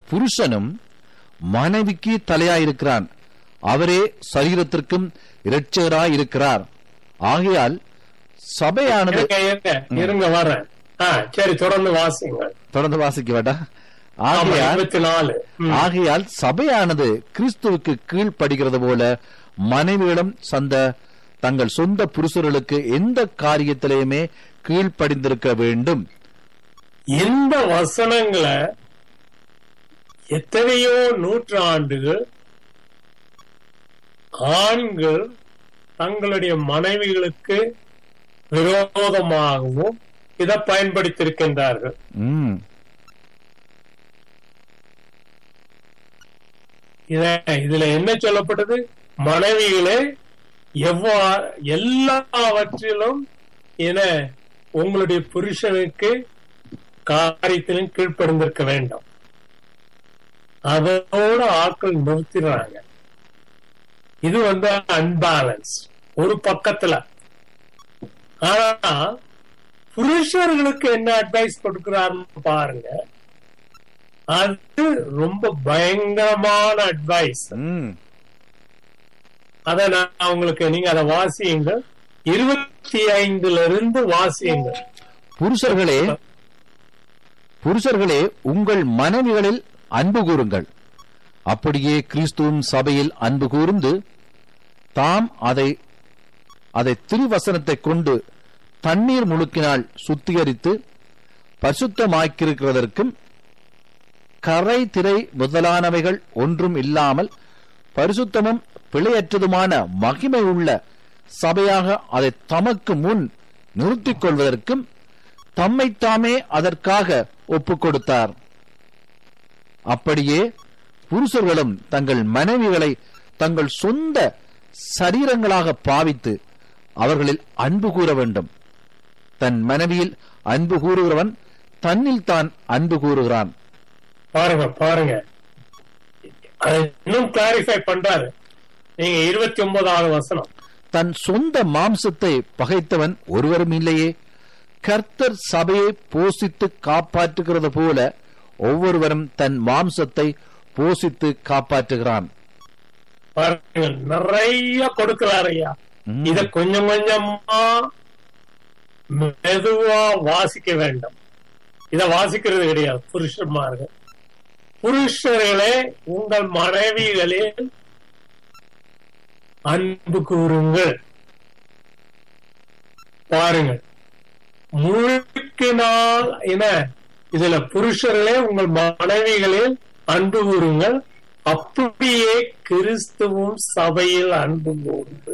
புருஷனும் மனைவிக்கு தலையாயிருக்கிறான் அவரே சரீரத்திற்கும் இரட்சகராயிருக்கிறார் ஆகையால் சபையானது இருங்க இருங்க இருங்க வரேன் ஆ சரி தொடர்ந்து வாசிங்க தொடர்ந்து வாசிக்க வேண்டாம் ஆமா, ஆகையால் இருபத்தி நாலு ம். ஆகையால் சபையானது கிறிஸ்துவுக்கு கீழ்ப்படுகிறது போல மனைவிகளும் சந்த தங்கள் சொந்த புருஷர்களுக்கு எந்த காரியத்திலேயுமே கீழ்ப்படிந்திருக்க வேண்டும் இந்த வசனங்களை எத்தனையோ நூற்றாண்டுகள் ஆண்கள் தங்களுடைய மனைவிகளுக்கு விரோதமாகவும் இதை பயன்படுத்தியிருக்கின்றார்கள் ம், இத இதுல என்ன சொல்லப்பட்டது மனைவிகளே எவ்வா எல்லாவற்றிலும் என உங்களுடைய புருஷனுக்கு காரியத்திலும் கீழ்ப்படிந்திருக்க வேண்டும் அதோட ஆட்கள் நிறுத்திடுறாங்க இது வந்து அன்பேலன்ஸ் ஒரு பக்கத்துல ஆனா புருஷர்களுக்கு என்ன அட்வைஸ் கொடுக்கிறாருன்னு பாருங்க அது ரொம்ப பயங்கரமான அட்வைஸ் ம். அத நான் உங்களுக்கு நீங்க அதை வாசியுங்க இருபத்தி ஐந்துல இருந்து வாசியுங்க புருஷர்களே புருஷர்களே உங்கள் மனைவிகளில் அன்பு கூறுங்கள் அப்படியே கிறிஸ்துவும் சபையில் அன்பு கூர்ந்து தாம் அதை அதை திருவசனத்தை கொண்டு தண்ணீர் முழுக்கினால் சுத்திகரித்து பரிசுத்தமாக்கியிருக்கிறதற்கும் கரை திரை முதலானவைகள் ஒன்றும் இல்லாமல் பரிசுத்தமும் பிழையற்றதுமான மகிமை உள்ள சபையாக அதை தமக்கு முன் நிறுத்திக் கொள்வதற்கும் தம்மைத்தாமே அதற்காக ஒப்புக் கொடுத்தார் அப்படியே புருஷர்களும் தங்கள் மனைவிகளை தங்கள் சொந்த சரீரங்களாக பாவித்து அவர்களில் அன்பு கூற வேண்டும் தன் மனைவியில் அன்பு கூறுகிறவன் தன்னில் தான் அன்பு கூறுகிறான் பாருங்க பாருங்க அதை இன்னும் கிளாரிஃபை பண்றாரு நீங்க இருபத்தி ஒன்பதாவது வசனம் தன் சொந்த மாம்சத்தை பகைத்தவன் ஒருவரும் இல்லையே கர்த்தர் சபையை போஷித்து காப்பாற்றுகிறது போல ஒவ்வொருவரும் தன் மாம்சத்தை போஷித்து காப்பாற்றுகிறான் பாருங்க நிறைய கொடுக்கிறாரு ஐயா ம். இத கொஞ்சம் கொஞ்சமா மெதுவா வாசிக்க வேண்டும் இத வாசிக்கிறது கிடையாது புருஷன்மார்கள் புருஷர்களே உங்கள் மனைவிகளில் அன்பு கூறுங்கள் பாருங்கள் முழுக்கினால் என இதுல புருஷர்களே உங்கள் மனைவிகளில் அன்பு கூறுங்கள் அப்படியே கிறிஸ்துவும் சபையில் அன்பு கூர்ந்து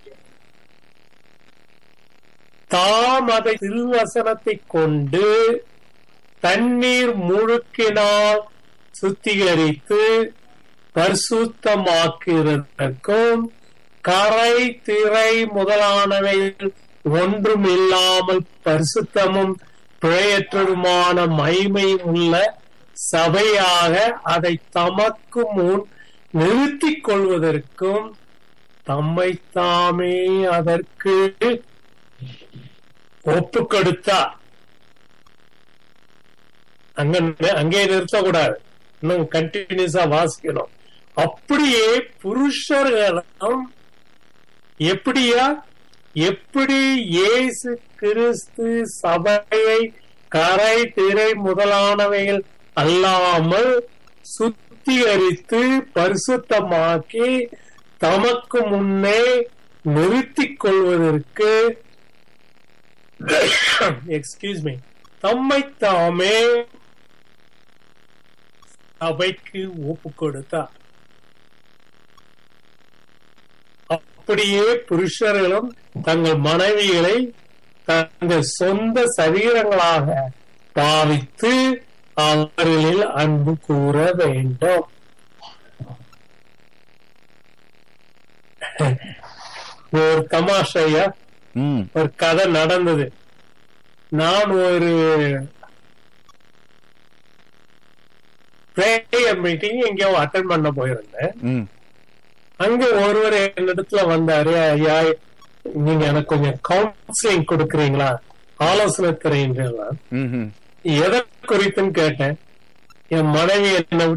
தாம் அதை திருவசனத்தை கொண்டு தண்ணீர் முழுக்கினால் சுத்திகரித்து பரிசுத்தமாக்குவதற்கும் கரை திரை முதலானவைகள் ஒன்றும் இல்லாமல் பரிசுத்தமும் பிழையற்றதுமான மகிமையும் உள்ள சபையாக அதை தமக்கு முன் நிறுத்திக் கொள்வதற்கும் தம்மை தாமே அதற்கு ஒப்பு கொடுத்தார் அங்க அங்கே நிறுத்தக்கூடாது இன்னும் கண்டினியூஸா வாசிக்கணும் அப்படியே புருஷர்களும் எப்படியா எப்படி இயேசு கிறிஸ்து சபையை கரை திரை முதலானவைகள் அல்லாமல் சுத்திகரித்து பரிசுத்தமாக்கி தமக்கு முன்னே நிறுத்திக் கொள்வதற்கு எக்ஸ்கியூஸ் மீ தம்மை தாமே சபைக்கு ஒப்பு கொடுத்தார் அப்படியே புருஷர்களும் தங்கள் மனைவிகளை தங்கள் சொந்த சரீரங்களாக பாவித்து அவர்களில் அன்பு கூற வேண்டும் ஒரு தமாஷையா ம் ஒரு கதை நடந்தது நான் ஒரு பிரேயர் மீட்டிங் எங்கேயோ அட்டன் பண்ண போயிருந்தேன் ம் அங்க ஒருவர் என்னிடத்துல வந்தாரு ஐயா நீங்க எனக்கு கொஞ்சம் கவுன்சிலிங் கொடுக்குறீங்களா ஆலோசனை தரீங்களா ம் ம் எதை குறித்துன்னு கேட்டேன் என் மனைவி என்னை